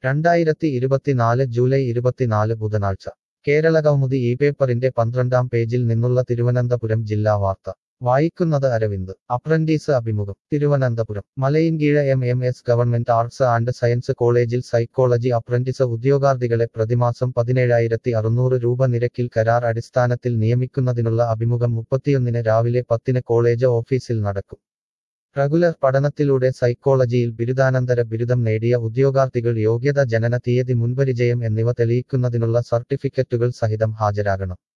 രണ്ടായിരത്തി ഇരുപത്തിനാല് ജൂലൈ ഇരുപത്തിനാല് ബുധനാഴ്ച കേരള കൗമുദി ഈ പേപ്പറിന്റെ പന്ത്രണ്ടാം പേജിൽ നിന്നുള്ള തിരുവനന്തപുരം ജില്ലാ വാർത്ത വായിക്കുന്നത് അരവിന്ദ് അപ്രന്റീസ് അഭിമുഖം Thiruvananthapuram Malayinkeezh M M S government arts and science കോളേജിൽ സൈക്കോളജി അപ്രന്റീസ് ഉദ്യോഗാർത്ഥികളെ പ്രതിമാസം പതിനേഴായിരത്തി അറുന്നൂറ് രൂപ നിരക്കിൽ കരാർ അടിസ്ഥാനത്തിൽ നിയമിക്കുന്നതിനുള്ള അഭിമുഖം മുപ്പത്തിയൊന്നിന് രാവിലെ പത്തിന് കോളേജ് ഓഫീസിൽ നടക്കും റെഗുലർ പഠനത്തിലൂടെ സൈക്കോളജിയിൽ ബിരുദാനന്തര ബിരുദം നേടിയ ഉദ്യോഗാർത്ഥികൾ യോഗ്യത ജനന തീയതി മുൻപരിചയം എന്നിവ തെളിയിക്കുന്നതിനുള്ള സർട്ടിഫിക്കറ്റുകൾ സഹിതം ഹാജരാകണം